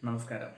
നമസ്കാരം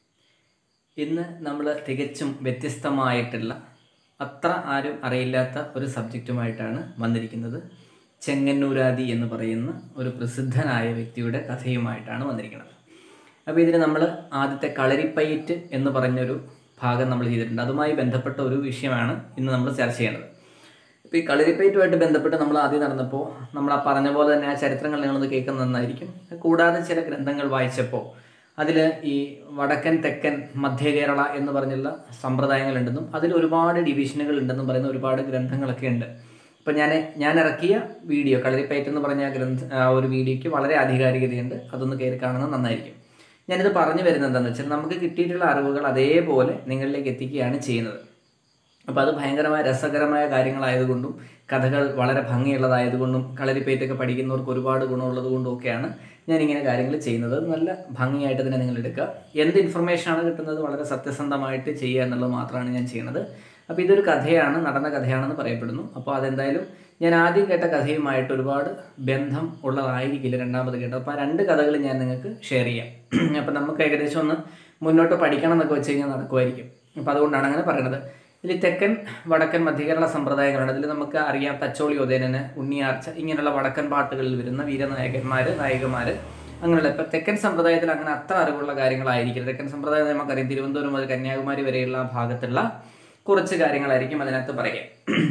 ഇന്ന് നമ്മൾ തികച്ചും വ്യത്യസ്തമായിട്ടുള്ള അത്ര ആരും അറിയില്ലാത്ത ഒരു സബ്ജക്റ്റുമായിട്ടാണ് വന്നിരിക്കുന്നത് ചെങ്ങന്നൂരാദി എന്ന് പറയുന്ന ഒരു പ്രസിദ്ധനായ വ്യക്തിയുടെ കഥയുമായിട്ടാണ് വന്നിരിക്കുന്നത് അപ്പോൾ ഇതിന് നമ്മൾ ആദ്യത്തെ കളരിപ്പയറ്റ് എന്ന് പറഞ്ഞൊരു ഭാഗം നമ്മൾ ചെയ്തിട്ടുണ്ട് അതുമായി ബന്ധപ്പെട്ട ഒരു വിഷയമാണ് ഇന്ന് നമ്മൾ ചർച്ച ചെയ്യേണ്ടത് ഇപ്പോൾ ഈ കളരിപ്പയറ്റുമായിട്ട് ബന്ധപ്പെട്ട് നമ്മൾ ആദ്യം നടന്നപ്പോൾ നമ്മൾ ആ പറഞ്ഞ പോലെ തന്നെ ആ ചരിത്രങ്ങൾ നിങ്ങളൊന്ന് കേൾക്കുന്നത് നന്നായിരിക്കും കൂടാതെ ചില ഗ്രന്ഥങ്ങൾ വായിച്ചപ്പോൾ അതിൽ ഈ വടക്കൻ തെക്കൻ മധ്യ കേരള എന്ന് പറഞ്ഞുള്ള സമ്പ്രദായങ്ങളുണ്ടെന്നും അതിൽ ഒരുപാട് ഡിവിഷനുകൾ ഉണ്ടെന്നും പറയുന്ന ഒരുപാട് ഗ്രന്ഥങ്ങളൊക്കെ ഉണ്ട് ഇപ്പം ഞാൻ ഞാൻ ഇറക്കിയ വീഡിയോ കളരിപ്പയറ്റ് എന്ന് പറഞ്ഞ ആ ഗ്രന്ഥ ആ ഒരു വീഡിയോയ്ക്ക് വളരെ ആധികാരികതയുണ്ട് അതൊന്ന് കയറി കാണുന്നത് നന്നായിരിക്കും ഞാനിത് പറഞ്ഞു വരുന്നത് എന്താണെന്ന് വെച്ചാൽ നമുക്ക് കിട്ടിയിട്ടുള്ള അറിവുകൾ അതേപോലെ നിങ്ങളിലേക്ക് എത്തിക്കുകയാണ് ചെയ്യുന്നത് അപ്പോൾ അത് ഭയങ്കരമായ രസകരമായ കാര്യങ്ങളായതുകൊണ്ടും കഥകൾ വളരെ ഭംഗിയുള്ളതായതുകൊണ്ടും കളരിപ്പേറ്റൊക്കെ പഠിക്കുന്നവർക്ക് ഒരുപാട് ഗുണമുള്ളത് കൊണ്ടും ഒക്കെയാണ് ഞാനിങ്ങനെ കാര്യങ്ങൾ ചെയ്യുന്നത് നല്ല ഭംഗിയായിട്ട് തന്നെ നിങ്ങൾ എടുക്കുക എന്ത് ഇൻഫർമേഷനാണ് കിട്ടുന്നത് വളരെ സത്യസന്ധമായിട്ട് ചെയ്യുക എന്നുള്ളത് മാത്രമാണ് ഞാൻ ചെയ്യുന്നത് അപ്പോൾ ഇതൊരു കഥയാണ് നടന്ന കഥയാണെന്ന് പറയപ്പെടുന്നു അപ്പോൾ അതെന്തായാലും ഞാൻ ആദ്യം കേട്ട കഥയുമായിട്ട് ഒരുപാട് ബന്ധം ഉള്ളതായിരിക്കില്ല രണ്ടാമത് കേട്ടത് അപ്പോൾ ആ രണ്ട് കഥകൾ ഞാൻ നിങ്ങൾക്ക് ഷെയർ ചെയ്യാം അപ്പോൾ നമുക്ക് ഏകദേശം ഒന്ന് മുന്നോട്ട് പഠിക്കണം എന്നൊക്കെ വെച്ച് കഴിഞ്ഞാൽ നടക്കുമായിരിക്കും അപ്പോൾ അതുകൊണ്ടാണ് അങ്ങനെ പറയുന്നത് ഇതിൽ തെക്കൻ വടക്കൻ മധ്യകേരള സമ്പ്രദായങ്ങളുണ്ട് അതിൽ നമുക്ക് അറിയാം തച്ചോളി ഉദയനന് ഉണ്ണിയാർച്ച ഇങ്ങനെയുള്ള വടക്കൻ പാട്ടുകളിൽ വരുന്ന വീരനായകന്മാർ നായികമാർ അങ്ങനെയുള്ള ഇപ്പം തെക്കൻ സമ്പ്രദായത്തിൽ അങ്ങനെ അത്ര അറിവുള്ള കാര്യങ്ങളായിരിക്കും തെക്കൻ സമ്പ്രദായം നമുക്കറിയാം തിരുവനന്തപുരം മുതൽ കന്യാകുമാരി വരെയുള്ള ആ ഭാഗത്തുള്ള കുറച്ച് കാര്യങ്ങളായിരിക്കും അതിനകത്ത് പറയുക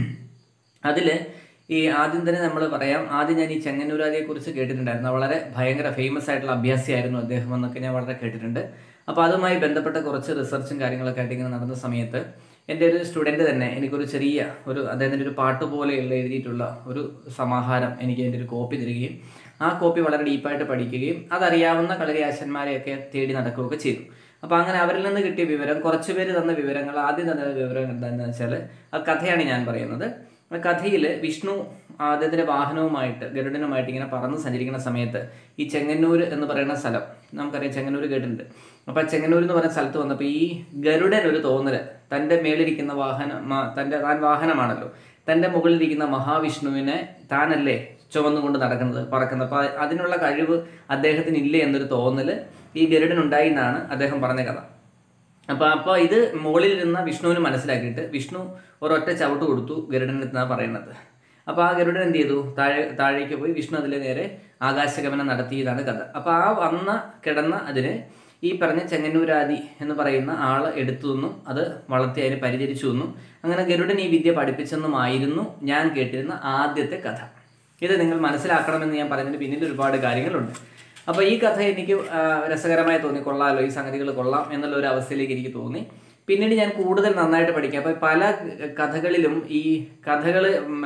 അതിൽ ഈ ആദ്യം തന്നെ നമ്മൾ പറയാം ആദ്യം ഞാൻ ഈ ചെങ്ങന്നൂരാദിയെ കുറിച്ച് കേട്ടിട്ടുണ്ടായിരുന്നു വളരെ ഭയങ്കര ഫേമസ് ആയിട്ടുള്ള അഭ്യാസിയായിരുന്നു അദ്ദേഹം എന്നൊക്കെ ഞാൻ വളരെ കേട്ടിട്ടുണ്ട് അപ്പോൾ അതുമായി ബന്ധപ്പെട്ട കുറച്ച് റിസർച്ചും കാര്യങ്ങളൊക്കെ ആയിട്ട് ഇങ്ങനെ നടന്ന സമയത്ത് എൻ്റെ ഒരു സ്റ്റുഡൻറ്റ് തന്നെ എനിക്കൊരു ചെറിയ ഒരു അദ്ദേഹത്തിൻ്റെ ഒരു പാട്ട് പോലെയുള്ള എഴുതിയിട്ടുള്ള ഒരു സമാഹാരം എനിക്ക് എൻ്റെ ഒരു കോപ്പി തരികയും ആ കോപ്പി വളരെ ഡീപ്പായിട്ട് പഠിക്കുകയും അതറിയാവുന്ന കളരിയാശന്മാരെയൊക്കെ തേടി നടക്കുകയൊക്കെ ചെയ്തു അപ്പോൾ അങ്ങനെ അവരിൽ നിന്ന് കിട്ടിയ വിവരം കുറച്ച് പേര് തന്ന വിവരങ്ങൾ ആദ്യം തന്ന വിവരം എന്താണെന്ന് വെച്ചാൽ ആ കഥയാണ് ഞാൻ പറയുന്നത് ആ കഥയിൽ വിഷ്ണു അദ്ദേഹത്തിൻ്റെ വാഹനവുമായിട്ട് ഗരുഡനുമായിട്ട് ഇങ്ങനെ പറന്ന് സഞ്ചരിക്കുന്ന സമയത്ത് ഈ ചെങ്ങന്നൂർ എന്ന് പറയുന്ന സ്ഥലം നമുക്കറിയാം ചെങ്ങന്നൂർ കേട്ടിട്ടുണ്ട് അപ്പോൾ ചെങ്ങന്നൂർ എന്ന് പറയുന്ന സ്ഥലത്ത് വന്നപ്പോൾ ഈ ഗരുഡൻ ഒരു തോന്നൽ തൻ്റെ മേളിരിക്കുന്ന വാഹനം തൻ്റെ താൻ വാഹനമാണല്ലോ തൻ്റെ മുകളിലിരിക്കുന്ന മഹാവിഷ്ണുവിനെ താനല്ലേ ചുവന്നുകൊണ്ട് നടക്കുന്നത് പറക്കുന്നത് അപ്പോൾ അതിനുള്ള കഴിവ് അദ്ദേഹത്തിന് ഇല്ലേ എന്നൊരു തോന്നൽ ഈ ഗരുഡൻ ഉണ്ടായി എന്നാണ് അദ്ദേഹം പറഞ്ഞ കഥ അപ്പോൾ അപ്പോൾ ഇത് മുകളിൽ ഇരുന്ന വിഷ്ണുവിന് മനസ്സിലാക്കിയിട്ട് വിഷ്ണു ഒരൊറ്റ ചവിട്ട് കൊടുത്തു ഗരുഡൻ എന്നാണ് പറയുന്നത് അപ്പോൾ ആ ഗരുഡൻ എന്ത് ചെയ്തു താഴെ താഴേക്ക് പോയി വിഷ്ണു അതിലെ നേരെ ആകാശഗമനം നടത്തിയതാണ് കഥ അപ്പോൾ ആ വന്ന കിടന്ന അതിന് ഈ പറഞ്ഞ ചെങ്ങന്നൂരാദി എന്ന് പറയുന്ന ആൾ എടുത്തു എന്നും അത് വളർത്തി അതിനെ പരിചരിച്ചു എന്നും അങ്ങനെ ഗരുഡൻ ഈ വിദ്യ പഠിപ്പിച്ചെന്നുമായിരുന്നു ഞാൻ കേട്ടിരുന്ന ആദ്യത്തെ കഥ ഇത് നിങ്ങൾ മനസ്സിലാക്കണമെന്ന് ഞാൻ പറഞ്ഞതിന് പിന്നിൽ ഒരുപാട് കാര്യങ്ങളുണ്ട് അപ്പോൾ ഈ കഥ എനിക്ക് രസകരമായി തോന്നി കൊള്ളാമല്ലോ ഈ സംഗതികൾ കൊള്ളാം എന്നുള്ള ഒരു അവസ്ഥയിലേക്ക് എനിക്ക് തോന്നി പിന്നീട് ഞാൻ കൂടുതൽ നന്നായിട്ട് പഠിക്കാം അപ്പോൾ പല കഥകളിലും ഈ കഥകൾ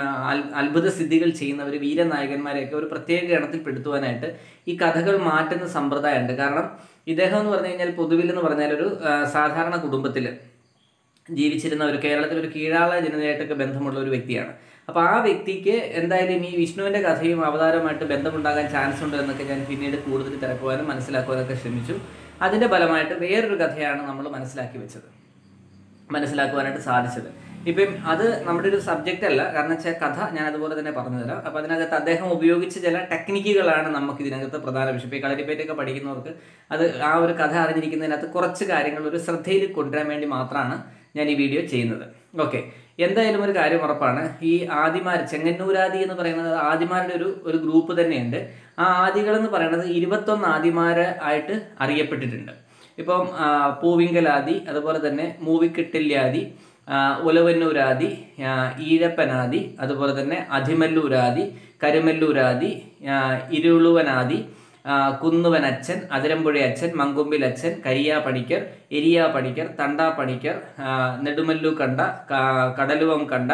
അത്ഭുത സിദ്ധികൾ ചെയ്യുന്നവർ വീരനായകന്മാരെയൊക്കെ ഒരു പ്രത്യേക ഗണത്തിൽ പെടുത്തുവാനായിട്ട് ഈ കഥകൾ മാറ്റുന്ന സമ്പ്രദായമുണ്ട് കാരണം ഇദ്ദേഹം എന്ന് പറഞ്ഞു കഴിഞ്ഞാൽ പൊതുവിൽ എന്ന് പറഞ്ഞാൽ ഒരു സാധാരണ കുടുംബത്തിൽ ജീവിച്ചിരുന്ന ഒരു കേരളത്തിൽ ഒരു കീഴാള ജനതയായിട്ടൊക്കെ ബന്ധമുള്ള ഒരു വ്യക്തിയാണ് അപ്പോൾ ആ വ്യക്തിക്ക് എന്തായാലും ഈ വിഷ്ണുവിൻ്റെ കഥയും അവതാരമായിട്ട് ബന്ധമുണ്ടാകാൻ ചാൻസ് ഉണ്ട് എന്നൊക്കെ ഞാൻ പിന്നീട് കൂടുതൽ തിരക്കുവാനും മനസ്സിലാക്കുവാനൊക്കെ ശ്രമിച്ചു അതിൻ്റെ ഫലമായിട്ട് വേറൊരു കഥയാണ് നമ്മൾ മനസ്സിലാക്കി വെച്ചത് മനസ്സിലാക്കുവാനായിട്ട് സാധിച്ചത് ഇപ്പം അത് നമ്മുടെ ഒരു സബ്ജക്റ്റ് അല്ല കാരണം വെച്ചാൽ കഥ ഞാൻ അതുപോലെ തന്നെ പറഞ്ഞു തരാം അപ്പോൾ അതിനകത്ത് അദ്ദേഹം ഉപയോഗിച്ച ചില ടെക്നിക്കുകളാണ് നമുക്ക് ഇതിനകത്ത് പ്രധാന വിഷയം ഇപ്പോൾ ഈ കളരിപ്പേറ്റൊക്കെ പഠിക്കുന്നവർക്ക് അത് ആ ഒരു കഥ അറിഞ്ഞിരിക്കുന്നതിനകത്ത് കുറച്ച് കാര്യങ്ങൾ ഒരു ശ്രദ്ധയിൽ കൊണ്ടുവരാൻ വേണ്ടി മാത്രമാണ് ഞാൻ ഈ വീഡിയോ ചെയ്യുന്നത് ഓക്കെ എന്തായാലും ഒരു കാര്യം ഉറപ്പാണ് ഈ ആദിമാർ ചെങ്ങന്നൂരാദി എന്ന് പറയുന്നത് ആദിമാരുടെ ഒരു ഒരു ഗ്രൂപ്പ് തന്നെയുണ്ട് ആ ആദികൾ എന്ന് പറയുന്നത് ഇരുപത്തൊന്ന് ആദിമാർ ആയിട്ട് അറിയപ്പെട്ടിട്ടുണ്ട് ഇപ്പം പൂവിങ്കലാദി അതുപോലെ തന്നെ മൂവിക്കെട്ടില്യാദി ഉലവന്നൂരാദി ഈഴപ്പനാദി അതുപോലെ തന്നെ അധിമല്ലൂരാദി കരുമല്ലൂരാദി ഇരുളുവനാദി കുന്നുവനച്ഛൻ അതിരമ്പുഴ അച്ഛൻ മങ്കൊമ്പിൽ അച്ഛൻ കരിയാ പണിക്കർ എരിയാ പണിക്കർ തണ്ടാ പണിക്കർ നെടുമല്ലു കണ്ട കടലുവം കണ്ട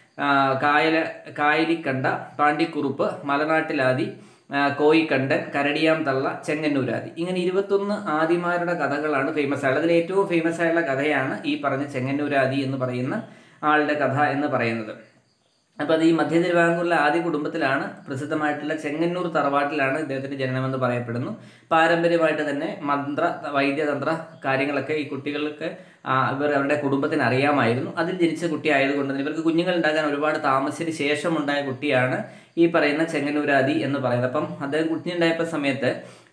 കായല കായലിക്കണ്ട പാണ്ടിക്കുറുപ്പ് മലനാട്ടിലാദി കോയിക്കണ്ടൻ കരടിയാം തള്ള ചെങ്ങന്നൂരാദി ഇങ്ങനെ ഇരുപത്തൊന്ന് ആദിമാരുടെ കഥകളാണ് ഫേമസ് ആയത് അതിൽ ഏറ്റവും ഫേമസ് ആയുള്ള കഥയാണ് ഈ പറഞ്ഞ ചെങ്ങന്നൂരാദി എന്ന് പറയുന്ന ആളുടെ കഥ എന്ന് പറയുന്നത് അപ്പോൾ അത് ഈ മധ്യ തിരുവിതാംകൂറിലെ ആദ്യ കുടുംബത്തിലാണ് പ്രസിദ്ധമായിട്ടുള്ള ചെങ്ങന്നൂർ തറവാട്ടിലാണ് ഇദ്ദേഹത്തിൻ്റെ ജനനമെന്ന് പറയപ്പെടുന്നു പാരമ്പര്യമായിട്ട് തന്നെ മന്ത്ര വൈദ്യതന്ത്ര കാര്യങ്ങളൊക്കെ ഈ കുട്ടികൾക്ക് ഇവർ അവരുടെ കുടുംബത്തിന് അറിയാമായിരുന്നു അതിൽ ജനിച്ച കുട്ടി ആയതുകൊണ്ട് തന്നെ ഇവർക്ക് കുഞ്ഞുങ്ങൾ ഉണ്ടാകാൻ ഒരുപാട് താമസിച്ചതിന് ശേഷം ഉണ്ടായ കുട്ടിയാണ് ഈ പറയുന്ന ചെങ്ങന്നൂരാദി എന്ന് പറയുന്നത് അപ്പം അദ്ദേഹം കുഞ്ഞുണ്ടായപ്പോൾ സമയത്ത്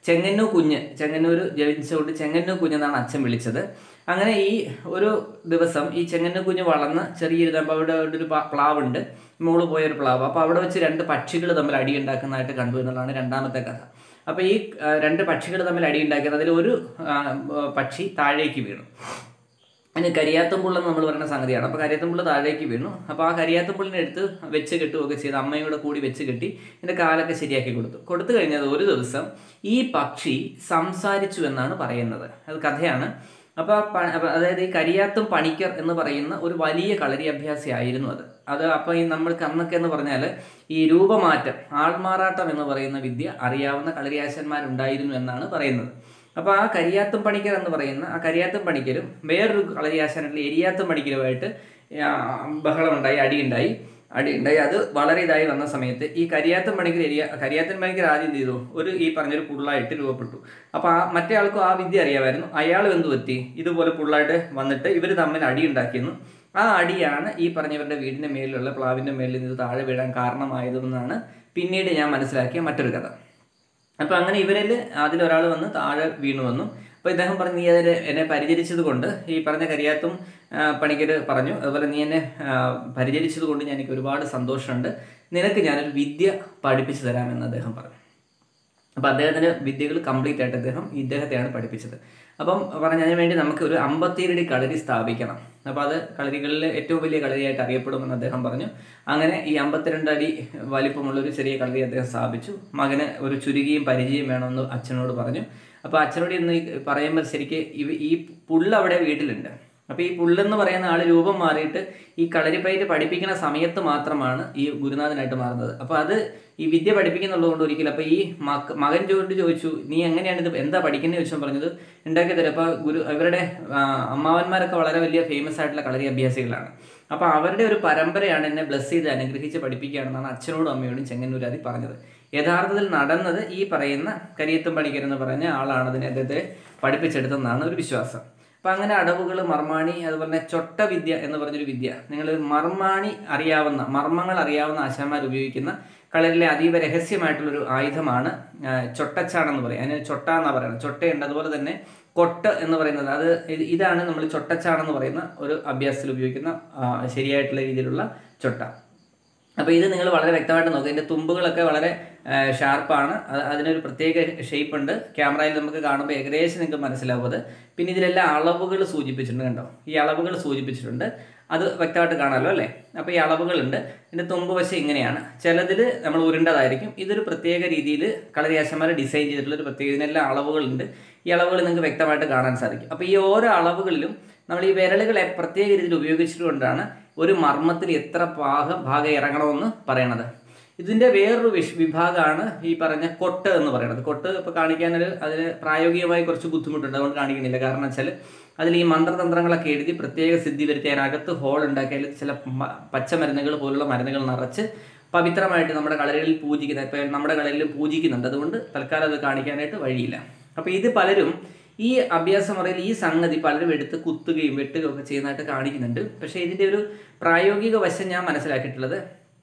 ചെങ്ങന്നൂർ കുഞ്ഞ് ചെങ്ങന്നൂർ ജനിച്ചുകൊണ്ട് ചെങ്ങന്നൂർ കുഞ്ഞെന്നാണ് അച്ഛൻ വിളിച്ചത് അങ്ങനെ ഈ ഒരു ദിവസം ഈ ചെങ്ങന്നൂർ കുഞ്ഞ് വളർന്ന് ചെറിയൊരു അവിടെ ഒരു പ- പ്ലാവുണ്ട് മുകളിൽ പോയ ഒരു പ്ലാവ് അപ്പോൾ അവിടെ വെച്ച് രണ്ട് പക്ഷികൾ തമ്മിൽ അടി ഉണ്ടാക്കുന്നതായിട്ട് കണ്ടു എന്നുള്ളതാണ് രണ്ടാമത്തെ കഥ അപ്പോൾ ഈ ആ, രണ്ട് പക്ഷികൾ തമ്മിൽ അടി ഉണ്ടാക്കിയത് അതിൽ ഒരു ആ, പക്ഷി താഴേക്ക് വീണു അതിന് കരിയാത്തുംപുള്ള എന്ന് നമ്മൾ പറയുന്ന സംഗതിയാണ് അപ്പോൾ കരിയാത്തുംപുള്ള താഴേക്ക് വീണു അപ്പോൾ ആ കരിയാത്തുംപുള്ളിനെ എടുത്ത് വെച്ച് കെട്ടുകയൊക്കെ ചെയ്ത് അമ്മയോടെ കൂടി വെച്ച് കെട്ടി ഇതിൻ്റെ കാലൊക്കെ ശരിയാക്കി കൊടുത്തു കൊടുത്തു കഴിഞ്ഞത് ഒരു ദിവസം ഈ പക്ഷി സംസാരിച്ചു എന്നാണ് പറയുന്നത് അത് കഥയാണ് അപ്പോൾ അതായത് ഈ കരിയാത്തും പണിക്കർ എന്ന് പറയുന്ന ഒരു വലിയ കളരി അഭ്യാസി ആയിരുന്നു അത് അത് അപ്പോൾ ഈ നമ്മൾ കന്നൊക്കെ എന്ന് പറഞ്ഞാൽ ഈ രൂപമാറ്റം ആൾമാറാട്ടം എന്ന് പറയുന്ന വിദ്യ അറിയാവുന്ന കളരിയാശന്മാരുണ്ടായിരുന്നു എന്നാണ് പറയുന്നത് അപ്പോൾ ആ കരിയാത്തും പണിക്കർ എന്ന് പറയുന്ന ആ കരിയാത്തും പണിക്കരും വേറൊരു കളരിയാശാനുള്ള എരിയാത്തും പണിക്കരുമായിട്ട് ആ, ബഹളമുണ്ടായി അടിയുണ്ടായി അടിയുണ്ടായി അത് വളരെ ഇതായി വന്ന സമയത്ത് ഈ കരിയാത്തൻ പണിക്കർ എരിയ കരിയാത്തൻ പണിക്കർ ആദ്യം എന്ത് ചെയ്തു ഒരു ഈ പറഞ്ഞൊരു പുള്ളായിട്ട് രൂപപ്പെട്ടു അപ്പോൾ ആ മറ്റേ ആൾക്കും ആ വിദ്യ അറിയാമായിരുന്നു അയാൾ എന്ത് പറ്റി ഇതുപോലെ പുള്ളായിട്ട് വന്നിട്ട് ഇവർ തമ്മിൽ അടി ഉണ്ടാക്കിയെന്നു ആ അടിയാണ് ഈ പറഞ്ഞവരുടെ വീടിൻ്റെ മേലിലുള്ള പ്ലാവിൻ്റെ മേലിൽ നിന്ന് താഴെ വീഴാൻ കാരണമായതെന്നാണ് പിന്നീട് ഞാൻ മനസ്സിലാക്കിയ മറ്റൊരു കഥ അപ്പോൾ അങ്ങനെ ഇവരിൽ അതിലൊരാൾ വന്ന് താഴെ വീണു വന്നു അപ്പോൾ ഇദ്ദേഹം പറഞ്ഞു നീ അതിൽ എന്നെ പരിചരിച്ചത് കൊണ്ട് ഈ പറഞ്ഞ കരിയാത്തും പണിക്കർ പറഞ്ഞു അതുപോലെ നീ എന്നെ ആ, പരിചരിച്ചത് കൊണ്ട് ഞാൻ എനിക്ക് ഒരുപാട് സന്തോഷമുണ്ട് നിനക്ക് ഞാനൊരു വിദ്യ പഠിപ്പിച്ചു തരാമെന്ന് അദ്ദേഹം പറഞ്ഞു അപ്പോൾ അദ്ദേഹത്തിൻ്റെ വിദ്യകൾ കംപ്ലീറ്റ് ആയിട്ട് അദ്ദേഹം ഇദ്ദേഹത്തെയാണ് പഠിപ്പിച്ചത് അപ്പം പറഞ്ഞതിന് വേണ്ടി നമുക്ക് ഒരു അമ്പത്തിരടി കളരി സ്ഥാപിക്കണം അപ്പോൾ അത് കളരികളിലെ ഏറ്റവും വലിയ കളരിയായിട്ട് അറിയപ്പെടുമെന്ന് അദ്ദേഹം പറഞ്ഞു അങ്ങനെ ഈ അമ്പത്തിരണ്ട് അടി വലിപ്പമുള്ള ഒരു ചെറിയ കളരി അദ്ദേഹം സ്ഥാപിച്ചു മകന് ഒരു ചുരുകിയും പരിചയം വേണമെന്ന് അച്ഛനോട് പറഞ്ഞു അപ്പോൾ അച്ഛനോട് ഇന്ന് ഈ പറയുമ്പോൾ ശരിക്ക് ഇവ ഈ പുല്ല് അവിടെ വീട്ടിലുണ്ട് അപ്പോൾ ഈ പുല്ലെന്ന് പറയുന്ന ആൾ രൂപം മാറിയിട്ട് ഈ കളരിപ്പയറ്റ് പഠിപ്പിക്കുന്ന സമയത്ത് മാത്രമാണ് ഈ ഗുരുനാഥനായിട്ട് മാറുന്നത് അപ്പോൾ അത് ഈ വിദ്യ പഠിപ്പിക്കുന്നുള്ളതുകൊണ്ട് ഒരിക്കലും അപ്പോൾ ഈ മക മകൻ ചോദിച്ചു ചോദിച്ചു നീ എങ്ങനെയാണ് ഇത് എന്താ പഠിക്കുന്നത് ചോദിച്ചാൽ പറഞ്ഞത് ഉണ്ടാക്കി തരാം അപ്പോൾ ഗുരു ഇവരുടെ ആ, അമ്മാവന്മാരൊക്കെ വളരെ വലിയ ഫേമസ് ആയിട്ടുള്ള കളരി അഭ്യാസികളാണ് അപ്പോൾ അവരുടെ ഒരു പരമ്പരയാണ് എന്നെ ബ്ലസ് ചെയ്ത് അനുഗ്രഹിച്ച് പഠിപ്പിക്കുകയാണെന്നാണ് അച്ഛനോടും അമ്മയോടും ചെങ്ങന്നൂരാതി പറഞ്ഞത് യഥാർത്ഥത്തിൽ നടന്നത് ഈ പറയുന്ന കരിയത്തും പണിക്കർ എന്ന് പറഞ്ഞ ആളാണ് അതിനെ അദ്ദേഹത്തെ പഠിപ്പിച്ചെടുത്തെന്നാണ് ഒരു വിശ്വാസം അപ്പം അങ്ങനെ അടവുകൾ മർമാണി അതുപോലെ തന്നെ ചൊട്ട വിദ്യ എന്ന് പറഞ്ഞൊരു വിദ്യ നിങ്ങൾ മർമാണി അറിയാവുന്ന മർമ്മങ്ങൾ അറിയാവുന്ന ആശാന്മാർ ഉപയോഗിക്കുന്ന കളരിലെ അതീവ രഹസ്യമായിട്ടുള്ളൊരു ആയുധമാണ് ആ, ചൊട്ടച്ചാണെന്ന് പറയും അതിന് ചൊട്ട എന്നാണ് പറയുന്നത് ചൊട്ടയുണ്ട് അതുപോലെ തന്നെ കൊട്ട് എന്ന് പറയുന്നത് അത് ഇത് ഇതാണ് നമ്മൾ ചൊട്ടച്ചാണെന്ന് പറയുന്ന ഒരു അഭ്യാസത്തിൽ ഉപയോഗിക്കുന്ന ആ, ശരിയായിട്ടുള്ള രീതിയിലുള്ള ചൊട്ട അപ്പോൾ ഇത് നിങ്ങൾ വളരെ വ്യക്തമായിട്ട് നോക്കുക ഇതിൻ്റെ തുമ്പുകളൊക്കെ വളരെ ഷാർപ്പാണ് അതിനൊരു പ്രത്യേക ഷേപ്പ് ഉണ്ട് ക്യാമറയിൽ നമുക്ക് കാണുമ്പോൾ ഏകദേശം നിങ്ങൾക്ക് മനസ്സിലാവും അത് പിന്നെ ഇതിലെല്ലാം അളവുകൾ സൂചിപ്പിച്ചിട്ടുണ്ട് കണ്ടോ ഈ അളവുകൾ സൂചിപ്പിച്ചിട്ടുണ്ട് അത് വ്യക്തമായിട്ട് കാണാമല്ലോ അല്ലേ അപ്പോൾ ഈ അളവുകളുണ്ട് ഇതിൻ്റെ തുമ്പ് വശം ഇങ്ങനെയാണ് ചിലതിൽ നമ്മൾ ഉരുണ്ടതായിരിക്കും ഇതൊരു പ്രത്യേക രീതിയിൽ കളരിയാശന്മാർ ഡിസൈൻ ചെയ്തിട്ടുള്ള ഒരു പ്രത്യേക ഇതിനെല്ലാം അളവുകളുണ്ട് ഈ അളവുകൾ നിങ്ങൾക്ക് വ്യക്തമായിട്ട് കാണാൻ സാധിക്കും അപ്പോൾ ഈ ഓരോ അളവുകളിലും നമ്മൾ ഈ വിരലുകളെ പ്രത്യേക രീതിയിൽ ഉപയോഗിച്ചിട്ടുകൊണ്ടാണ് ഒരു മർമ്മത്തിൽ എത്ര ഭാഗം ഭാഗം ഇറങ്ങണമെന്ന് പറയണത് ഇതിൻ്റെ വേറൊരു വിഷ് വിഭാഗമാണ് ഈ പറഞ്ഞ കൊട്ട് എന്ന് പറയുന്നത് കൊട്ട് ഇപ്പോൾ കാണിക്കാനൊരു അതിന് പ്രായോഗികമായി കുറച്ച് ബുദ്ധിമുട്ടുണ്ട് അതുകൊണ്ട് കാണിക്കുന്നില്ല കാരണം വെച്ചാൽ അതിൽ ഈ മന്ത്രതന്ത്രങ്ങളൊക്കെ എഴുതി പ്രത്യേക സിദ്ധി വരുത്തി അതിനകത്ത് ഹോൾ ഉണ്ടാക്കി അതിൽ ചില മ- പച്ചമരുന്നുകൾ പോലുള്ള മരുന്നുകൾ നിറച്ച് പവിത്രമായിട്ട് നമ്മുടെ കളരികളിൽ പൂജിക്കുന്ന ഇപ്പം നമ്മുടെ കളരിൽ പൂജിക്കുന്നുണ്ട് അതുകൊണ്ട് തൽക്കാലം അത് കാണിക്കാനായിട്ട് വഴിയില്ല അപ്പോൾ ഇത് പലരും ഈ അഭ്യാസ മുറയിൽ ഈ സംഗതി പലരും എടുത്ത് കുത്തുകയും വെട്ടുകയും ഒക്കെ ചെയ്യുന്നതായിട്ട് കാണിക്കുന്നുണ്ട് പക്ഷേ ഇതിൻ്റെ ഒരു പ്രായോഗിക വശം ഞാൻ മനസ്സിലാക്കിയിട്ടുള്ളത്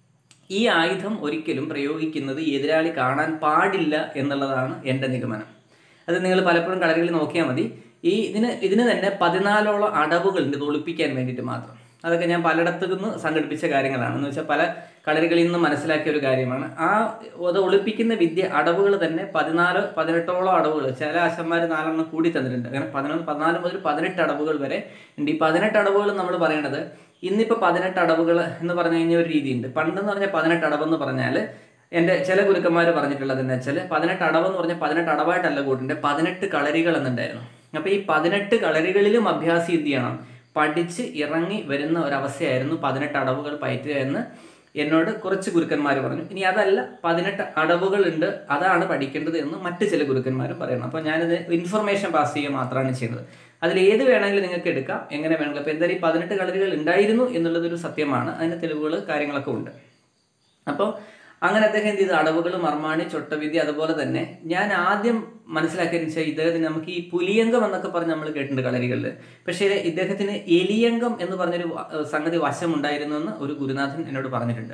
ഈ ആയുധം ഒരിക്കലും പ്രയോഗിക്കുന്നത് എതിരാളി കാണാൻ പാടില്ല എന്നുള്ളതാണ് എൻ്റെ നിഗമനം അത് നിങ്ങൾ പലപ്പോഴും കളരികളിൽ നോക്കിയാൽ മതി ഈ ഇതിന് ഇതിന് തന്നെ പതിനാലോളം അടവുകളുണ്ട് ഇത് ഒളിപ്പിക്കാൻ വേണ്ടിയിട്ട് മാത്രം അതൊക്കെ ഞാൻ പലയിടത്തു നിന്ന് സംഘടിപ്പിച്ച കാര്യങ്ങളാണ് എന്ന് വെച്ചാൽ പല കളരികളിൽ നിന്ന് മനസ്സിലാക്കിയ ഒരു കാര്യമാണ് ആ അത് ഒളിപ്പിക്കുന്ന വിദ്യ അടവുകൾ തന്നെ പതിനാല് പതിനെട്ടോളം അടവുകൾ ചില ആശന്മാർ നാലെണ്ണം കൂടി തന്നിട്ടുണ്ട് അങ്ങനെ പതിനൊന്ന് പതിനാല് മുതൽ പതിനെട്ട് അടവുകൾ വരെ ഉണ്ട് ഈ പതിനെട്ട് അടവുകൾ നമ്മൾ പറയണത് ഇന്നിപ്പോൾ പതിനെട്ട് അടവുകൾ എന്ന് പറഞ്ഞു കഴിഞ്ഞാൽ ഒരു രീതിയുണ്ട് പണ്ടെന്ന് പറഞ്ഞാൽ പതിനെട്ട് അടവെന്ന് പറഞ്ഞാൽ എൻ്റെ ചില ഗുരുക്കന്മാർ പറഞ്ഞിട്ടുള്ളത് എന്ന് വെച്ചാൽ പതിനെട്ട് അടവെന്ന് പറഞ്ഞാൽ പതിനെട്ട് അടവായിട്ടല്ല കൂട്ടിൻ്റെ പതിനെട്ട് കളരികൾ എന്നുണ്ടായിരുന്നു അപ്പോൾ ഈ പതിനെട്ട് കളരികളിലും അഭ്യാസം എന്ത് ചെയ്യണം പഠിച്ച് ഇറങ്ങി വരുന്ന ഒരവസ്ഥയായിരുന്നു പതിനെട്ട് അടവുകൾ പയറ്റുക എന്ന് എന്നോട് കുറച്ച് ഗുരുക്കന്മാർ പറഞ്ഞു ഇനി അതല്ല പതിനെട്ട് അടവുകളുണ്ട് അതാണ് പഠിക്കേണ്ടത് എന്ന് മറ്റ് ചില ഗുരുക്കന്മാരും പറയുന്നു അപ്പോൾ ഞാനിത് ഇൻഫർമേഷൻ പാസ് ചെയ്യുക മാത്രമാണ് ചെയ്യുന്നത് അതിൽ ഏത് വേണമെങ്കിലും നിങ്ങൾക്ക് എടുക്കാം എങ്ങനെ വേണമെങ്കിലും അപ്പോൾ എന്തായാലും ഈ പതിനെട്ട് കളരികൾ ഉണ്ടായിരുന്നു എന്നുള്ളതൊരു സത്യമാണ് അതിന് തെളിവുകൾ കാര്യങ്ങളൊക്കെ ഉണ്ട് അപ്പോൾ അങ്ങനെ അദ്ദേഹം എന്ത് ചെയ്തു അടവുകൾ മർമാണി ചൊട്ടവിദ്യ അതുപോലെ തന്നെ ഞാൻ ആദ്യം മനസ്സിലാക്കിയെന്ന് വെച്ചാൽ ഇദ്ദേഹത്തിന് നമുക്ക് ഈ പുലിയങ്കം എന്നൊക്കെ പറഞ്ഞ് നമ്മൾ കേട്ടിട്ടുണ്ട് കളരികളിൽ പക്ഷേ ഇദ്ദേഹത്തിന് എലിയങ്കം എന്ന് പറഞ്ഞൊരു വ- സംഗതി വശമുണ്ടായിരുന്നു എന്ന് ഒരു ഗുരുനാഥൻ എന്നോട് പറഞ്ഞിട്ടുണ്ട്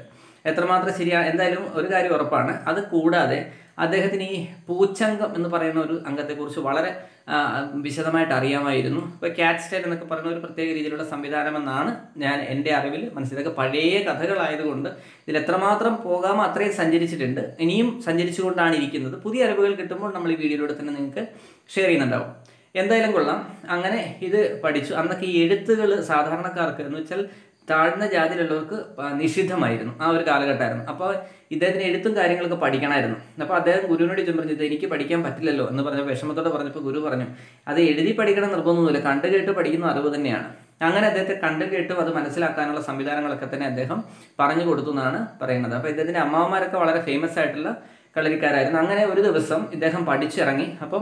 എത്രമാത്രം ശരിയാ എന്തായാലും ഒരു കാര്യം ഉറപ്പാണ് അത് കൂടാതെ അദ്ദേഹത്തിന് ഈ പൂച്ചംഗം എന്ന് പറയുന്ന ഒരു അംഗത്തെക്കുറിച്ച് വളരെ ആ, വിശദമായിട്ട് അറിയാമായിരുന്നു ഇപ്പോൾ ക്യാറ്റ് സ്റ്റൈൽ എന്നൊക്കെ പറയുന്ന ഒരു പ്രത്യേക രീതിയിലുള്ള സംവിധാനമെന്നാണ് ഞാൻ എൻ്റെ അറിവിൽ മനസ്സിലാക്കുക ഇതൊക്കെ പഴയ കഥകളായതുകൊണ്ട് ഇതിൽ എത്രമാത്രം പോകാമോ അത്രയും സഞ്ചരിച്ചിട്ടുണ്ട് ഇനിയും സഞ്ചരിച്ചുകൊണ്ടാണ് ഇരിക്കുന്നത് പുതിയ അറിവുകൾ കിട്ടുമ്പോൾ നമ്മൾ ഈ വീഡിയോയിലൂടെ തന്നെ നിങ്ങൾക്ക് ഷെയർ ചെയ്യുന്നുണ്ടാവും എന്തായാലും കൊള്ളാം അങ്ങനെ ഇത് പഠിച്ചു അന്നൊക്കെ ഈ എഴുത്തുകൾ സാധാരണക്കാർക്ക് എന്ന് വെച്ചാൽ താഴ്ന്ന ജാതിയിലുള്ളവർക്ക് പ- നിഷിദ്ധമായിരുന്നു ആ ഒരു കാലഘട്ടമായിരുന്നു അപ്പോൾ ഇദ്ദേഹത്തിന് എഴുത്തും കാര്യങ്ങളൊക്കെ പഠിക്കണമായിരുന്നു അപ്പോൾ അദ്ദേഹം ഗുരുവിനോട് ചെന്ന് പറഞ്ഞു ഇത് എനിക്ക് പഠിക്കാൻ പറ്റില്ലല്ലോ എന്ന് പറഞ്ഞ വിഷമത്തോടെ പറഞ്ഞപ്പോൾ ഗുരു പറഞ്ഞു അത് എഴുതി പഠിക്കണം നിർബന്ധമൊന്നുമില്ല കണ്ടു കേട്ട് പഠിക്കുന്ന അറിവ് തന്നെയാണ് അങ്ങനെ അദ്ദേഹത്തെ കണ്ടു കേട്ടും അത് മനസ്സിലാക്കാനുള്ള സംവിധാനങ്ങളൊക്കെ തന്നെ അദ്ദേഹം പറഞ്ഞു കൊടുത്തു എന്നാണ് പറയുന്നത് അപ്പോൾ ഇദ്ദേഹത്തിൻ്റെ അമ്മാവന്മാരൊക്കെ വളരെ ഫേമസ് ആയിട്ടുള്ള കളരിക്കാരായിരുന്നു അങ്ങനെ ഒരു ദിവസം ഇദ്ദേഹം പഠിച്ചിറങ്ങി അപ്പം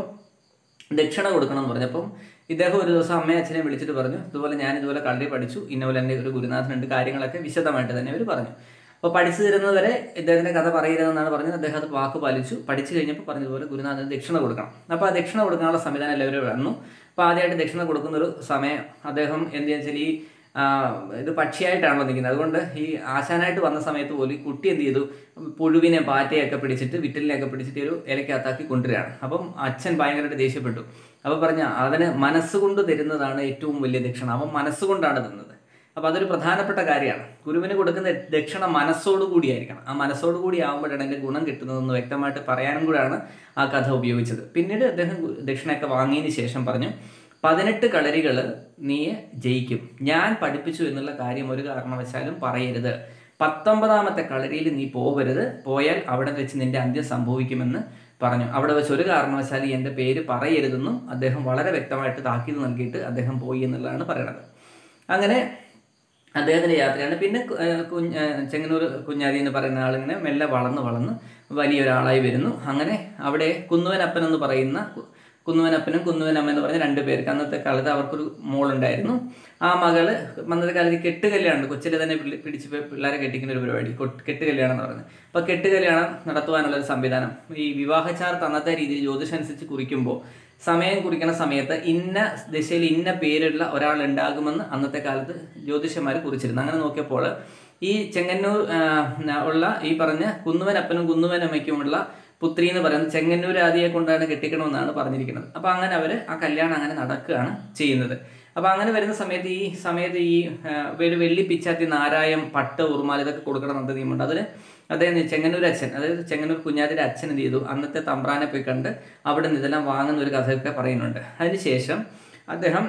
ദക്ഷിണ കൊടുക്കണം എന്ന് പറഞ്ഞപ്പം ഇദ്ദേഹം ഒരു ദിവസം അമ്മയും അച്ഛനെ വിളിച്ചിട്ട് പറഞ്ഞു ഇതുപോലെ ഞാൻ ഇതുപോലെ കളരി പഠിച്ചു ഇന്നപോലെ എൻ്റെ ഒരു ഗുരുനാഥനുണ്ട് കാര്യങ്ങളൊക്കെ വിശദമായിട്ട് തന്നെ അവർ പറഞ്ഞു അപ്പോൾ പഠിച്ചു തരുന്നത് വരെ ഇദ്ദേഹത്തിൻ്റെ കഥ പറയരുതെന്നാണ് പറഞ്ഞത് അദ്ദേഹം അത് വാക്ക് പാലിച്ചു പഠിച്ചു കഴിഞ്ഞപ്പോൾ പറഞ്ഞതുപോലെ ഗുരുനാഥന് ദക്ഷിണ കൊടുക്കണം അപ്പോൾ ആ ദക്ഷിണ കൊടുക്കാനുള്ള സംവിധാനം എല്ലാവരും വന്നു അപ്പോൾ ആദ്യമായിട്ട് ദക്ഷിണ കൊടുക്കുന്ന ഒരു സമയം അദ്ദേഹം എന്ത് വെച്ചാൽ ഈ ആ, ഇത് പക്ഷിയായിട്ടാണല്ലോ നിൽക്കുന്നത് അതുകൊണ്ട് ഈ ആശാനായിട്ട് വന്ന സമയത്ത് പോലും ഈ കുട്ടി എന്ത് ചെയ്തു പുഴുവിനെ പാറ്റയൊക്കെ പിടിച്ചിട്ട് വിറ്റലിനെയൊക്കെ പിടിച്ചിട്ട് ഒരു ഇലക്കകത്താക്കി കൊണ്ടുവരികയാണ് അപ്പം അച്ഛൻ ഭയങ്കരമായിട്ട് ദേഷ്യപ്പെട്ടു അപ്പോൾ പറഞ്ഞ അവന് മനസ്സുകൊണ്ട് തരുന്നതാണ് ഏറ്റവും വലിയ ദക്ഷിണ അവൻ മനസ്സുകൊണ്ടാണ് തന്നത് അപ്പോൾ അതൊരു പ്രധാനപ്പെട്ട കാര്യമാണ് ഗുരുവിന് കൊടുക്കുന്ന ദക്ഷിണ മനസ്സോടു കൂടിയായിരിക്കണം ആ മനസ്സോടു കൂടി ആകുമ്പോഴാണ് അതിൻ്റെ ഗുണം കിട്ടുന്നതെന്ന് വ്യക്തമായിട്ട് പറയാനും കൂടെയാണ് ആ കഥ ഉപയോഗിച്ചത് പിന്നീട് അദ്ദേഹം ഗു- ദക്ഷിണയൊക്കെ വാങ്ങിയതിന് ശേഷം പറഞ്ഞു പതിനെട്ട് കളരികൾ നീ ജയിക്കും ഞാൻ പഠിപ്പിച്ചു എന്നുള്ള കാര്യം ഒരു കാരണവശാലും പറയരുത് പത്തൊമ്പതാമത്തെ കളരിയിൽ നീ പോവരുത് പോയാൽ അവിടെ വെച്ച് നിന്റെ അന്ത്യം സംഭവിക്കുമെന്ന് പറഞ്ഞു അവിടെ വെച്ച് ഒരു കാരണവശാലും എൻ്റെ പേര് പറയരുതെന്നും അദ്ദേഹം വളരെ വ്യക്തമായിട്ട് താക്കീത് നൽകിയിട്ട് അദ്ദേഹം പോയി എന്നുള്ളതാണ് പറയുന്നത് അങ്ങനെ അദ്ദേഹത്തിൻ്റെ യാത്രയാണ് പിന്നെ കു- ഏഹ് കുഞ്ഞ് ഏഹ് ചെങ്ങന്നൂർ കുഞ്ഞാലി എന്ന് പറയുന്ന ആളിങ്ങനെ മെല്ലെ വളർന്ന് വളർന്ന് വലിയൊരാളായി വരുന്നു അങ്ങനെ അവിടെ കുന്നുവനപ്പൻ എന്ന് പറയുന്ന കു- കുന്നുവനപ്പനും കുന്നുവനമ്മ എന്ന് പറഞ്ഞ രണ്ട് പേർക്ക് അന്നത്തെ കാലത്ത് അവർക്കൊരു മോളുണ്ടായിരുന്നു ആ മകള് അന്നത്തെ കാലത്ത് കെട്ട് കല്യാണം കൊച്ചിലെ തന്നെ പിള്ളി- പിടിച്ച് പി- പിള്ളേരെ കെട്ടിക്കുന്ന ഒരു പരിപാടി കൊട്ട്- കെട്ട് കല്യാണം എന്ന് പറയുന്നത് അപ്പോൾ കെട്ട് കല്യാണം നടത്തുവാനുള്ള ഒരു സംവിധാനം ഈ വിവാഹചാർത്ത് അന്നത്തെ രീതിയിൽ ജ്യോതിഷം അനുസരിച്ച് കുറിക്കുമ്പോൾ സമയം കുറിക്കണ സമയത്ത് ഇന്ന ദിശയിൽ ഇന്ന പേരുള്ള ഒരാൾ ഉണ്ടാകുമെന്ന് അന്നത്തെ കാലത്ത് ജ്യോതിഷന്മാർ കുറിച്ചിരുന്നു അങ്ങനെ നോക്കിയപ്പോൾ ഈ ചെങ്ങന്നൂർ ആ, ഉള്ള ഈ പറഞ്ഞ കുന്നുവനപ്പനും കുന്നുവനമ്മയ്ക്കുമുള്ള പുത്രി എന്ന് പറയുന്നത് ചെങ്ങന്നൂർ ആദിയെ കൊണ്ടാണ് കെട്ടിക്കണമെന്നാണ് പറഞ്ഞിരിക്കുന്നത് അപ്പോൾ അങ്ങനെ അവർ ആ കല്യാണം അങ്ങനെ നടക്കുകയാണ് ചെയ്യുന്നത് അപ്പോൾ അങ്ങനെ വരുന്ന സമയത്ത് ഈ സമയത്ത് ഈ ആ, ഒരു വെള്ളി പിച്ചാത്തി നാരായം പട്ട് ഉറുമാൽ ഇതൊക്കെ കൊടുക്കണം എന്ന നിയമമുണ്ട് അതിന് അദ്ദേഹം ചെങ്ങന്നൂർ അച്ഛൻ അതായത് ചെങ്ങന്നൂർ കുഞ്ഞാതിൻ്റെ അച്ഛൻ എന്ത് ചെയ്തു അന്നത്തെ തമ്പ്രാനെ പോയി കണ്ട് അവിടെ നിന്ന് ഇതെല്ലാം വാങ്ങുന്ന ഒരു കഥയൊക്കെ പറയുന്നുണ്ട് അതിനുശേഷം അദ്ദേഹം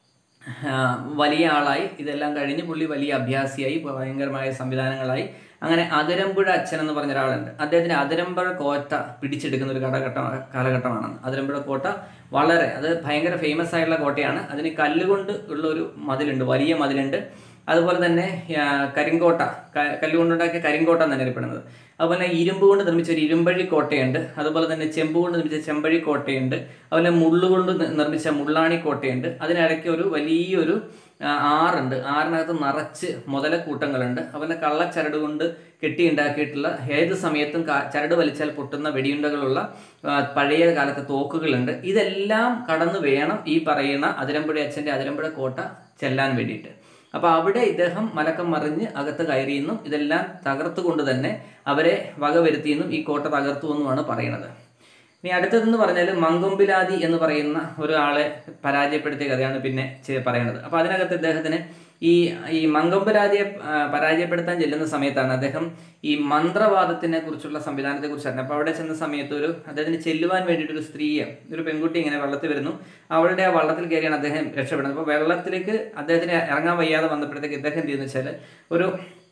ആ, വലിയ ആളായി ഇതെല്ലാം കഴിഞ്ഞ് പുള്ളി വലിയ അഭ്യാസിയായി ഭയങ്കരമായ സംവിധാനങ്ങളായി അങ്ങനെ അതിരമ്പുഴ അച്ഛൻ എന്ന് പറഞ്ഞ ഒരാളുണ്ട് അദ്ദേഹത്തിന് അതിരമ്പുഴ കോട്ട പിടിച്ചെടുക്കുന്ന ഒരു കാലഘട്ടം കാലഘട്ടമാണ് അതിരമ്പുഴ കോട്ട വളരെ അത് ഭയങ്കര ഫേമസ് ആയിട്ടുള്ള കോട്ടയാണ് അതിന് കല്ലുകൊണ്ട് ഉള്ള ഒരു മതിലുണ്ട് വലിയ മതിലുണ്ട് അതുപോലെ തന്നെ ആ, കരിങ്കോട്ട ക- കല്ലുകൊണ്ടുണ്ടാക്കിയ കരിങ്കോട്ട എന്നാണ് അറിയപ്പെടുന്നത് അതുപോലെ തന്നെ ഇരുമ്പ് കൊണ്ട് നിർമ്മിച്ച ഒരു ഇരുമ്പഴി കോട്ടയുണ്ട് അതുപോലെ തന്നെ ചെമ്പ് കൊണ്ട് നിർമ്മിച്ച ചെമ്പഴി കോട്ടയുണ്ട് അതുപോലെ മുള്ളുകൊണ്ട് നി- നിർമ്മിച്ച മുള്ളാണി കോട്ടയുണ്ട് അതിനിടയ്ക്ക് ഒരു വലിയൊരു ആ, ആറുണ്ട് ആറിനകത്ത് നിറച്ച് മുതലക്കൂട്ടങ്ങളുണ്ട് അതുപോലെ കള്ളച്ചരട് കൊണ്ട് കെട്ടിയുണ്ടാക്കിയിട്ടുള്ള ഏത് സമയത്തും കാ- ചരട് വലിച്ചാൽ പൊട്ടുന്ന വെടിയുണ്ടകളുള്ള ആ, പഴയ കാലത്തെ തോക്കുകളുണ്ട് ഇതെല്ലാം കടന്നു വേണം ഈ പറയുന്ന അതിരമ്പുഴ അച്ഛൻ്റെ അതിരമ്പുഴ കോട്ട ചെല്ലാൻ വേണ്ടിയിട്ട് അപ്പോൾ അവിടെ ഇദ്ദേഹം മലക്കം മറിഞ്ഞ് അകത്ത് കയറിയെന്നും ഇതെല്ലാം തകർത്തുകൊണ്ട് തന്നെ അവരെ വകവരുത്തിയെന്നും ഈ കോട്ട തകർത്തു എന്നുമാണ് പറയുന്നത് ഇനി അടുത്തതെന്ന് പറഞ്ഞാൽ മങ്കൊമ്പിലാതി എന്ന് പറയുന്ന ഒരാളെ പരാജയപ്പെടുത്തിയ കഥയാണ് പിന്നെ ചെ- പറയുന്നത് അപ്പോൾ അതിനകത്ത് ഇദ്ദേഹത്തിന് ഈ ഈ മങ്കൊമ്പരാതിയെ ആ, പരാജയപ്പെടുത്താൻ ചെല്ലുന്ന സമയത്താണ് അദ്ദേഹം ഈ മന്ത്രവാദത്തിനെ കുറിച്ചുള്ള സംവിധാനത്തെ കുറിച്ച് അറിഞ്ഞത് അപ്പോൾ അവിടെ ചെന്ന സമയത്ത് ഒരു അദ്ദേഹത്തിന് ചെല്ലുവാൻ വേണ്ടിയിട്ട് ഒരു സ്ത്രീയെ ഒരു പെൺകുട്ടി ഇങ്ങനെ വെള്ളത്തിൽ വരുന്നു അവളുടെ ആ വള്ളത്തിൽ കയറിയാണ് അദ്ദേഹം രക്ഷപ്പെടുന്നത് അപ്പോൾ വെള്ളത്തിലേക്ക് അദ്ദേഹത്തിന് ഇറങ്ങാൻ വയ്യാതെ വന്നപ്പോഴത്തേക്ക് ഇദ്ദേഹം എന്ത് ചെയ്യുന്നു വെച്ചാൽ ഒരു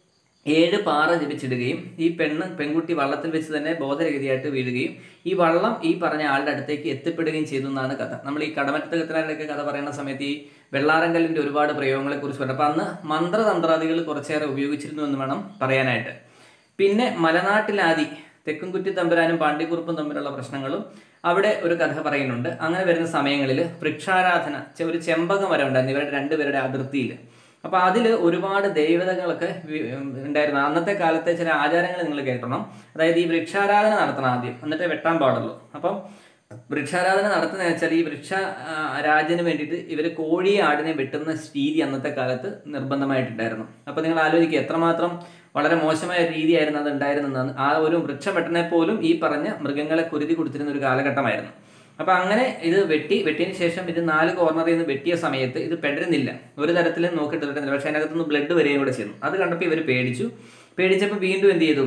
ഏഴ് പാറ ജപിച്ചിടുകയും ഈ പെണ്ണ് പെൺകുട്ടി വള്ളത്തിൽ വെച്ച് തന്നെ ബോധരഹിതയായിട്ട് വീഴുകയും ഈ വള്ളം ഈ പറഞ്ഞ ആളുടെ അടുത്തേക്ക് എത്തിപ്പെടുകയും ചെയ്തു എന്നാണ് കഥ നമ്മൾ ഈ കടമറ്റത്ത് കത്തനാരുടെയൊക്കെ കഥ പറയുന്ന സമയത്ത് ഈ വെള്ളാരങ്കലിൻ്റെ ഒരുപാട് പ്രയോഗങ്ങളെ കുറിച്ച് പറഞ്ഞു അപ്പോൾ അന്ന് മന്ത്രതന്ത്രാദികൾ കുറച്ചേറെ ഉപയോഗിച്ചിരുന്നു എന്ന് വേണം പറയാനായിട്ട് പിന്നെ മലനാട്ടിലാദി തെക്കുംകുറ്റി തമ്പുരാനും പാണ്ഡ്യക്കുറുപ്പും തമ്മിലുള്ള പ്രശ്നങ്ങളും അവിടെ ഒരു കഥ പറയുന്നുണ്ട് അങ്ങനെ വരുന്ന സമയങ്ങളിൽ വൃക്ഷാരാധന ചെ- ഒരു ചെമ്പക മരം ഉണ്ടായിരുന്നു ഇവരുടെ രണ്ടുപേരുടെ അതിർത്തിയിൽ അപ്പോൾ അതിൽ ഒരുപാട് ദേവതകളൊക്കെ വി- ഉണ്ടായിരുന്നു അന്നത്തെ കാലത്തെ ചില ആചാരങ്ങൾ നിങ്ങൾ കേൾക്കണം അതായത് ഈ വൃക്ഷാരാധന നടത്തണം ആദ്യം എന്നിട്ടേ വെട്ടാൻ പാടുള്ളൂ അപ്പം വൃക്ഷാരാധന നടത്തുന്നത് വെച്ചാൽ ഈ വൃക്ഷ ആ, രാജന് വേണ്ടിയിട്ട് ഇവർ കോഴിയെ ആടിനെ വെട്ടുന്ന രീതി അന്നത്തെ കാലത്ത് നിർബന്ധമായിട്ടുണ്ടായിരുന്നു അപ്പോൾ നിങ്ങൾ ആലോചിക്കുക എത്രമാത്രം വളരെ മോശമായ രീതിയായിരുന്നു അത് ഉണ്ടായിരുന്നത് ആ ഒരു വൃക്ഷവെട്ടനെ പോലും ഈ പറഞ്ഞ മൃഗങ്ങളെ കുരുതി കൊടുത്തിരുന്ന ഒരു കാലഘട്ടമായിരുന്നു അപ്പോൾ അങ്ങനെ ഇത് വെട്ടി വെട്ടിയതിന് ശേഷം ഇത് നാല് കോർണറിൽ നിന്ന് വെട്ടിയ സമയത്ത് ഇത് പെടരുന്നില്ല ഒരു തരത്തിലും നോക്കിയിട്ട് കിട്ടുന്നില്ല പക്ഷേ അതിനകത്തുനിന്ന് ബ്ലഡ് വരികയും കൂടെ ചെയ്യുന്നു അത് കണ്ടപ്പോൾ ഇവർ പേടിച്ചു പേടിച്ചപ്പോൾ വീണ്ടും എന്ത് ചെയ്തു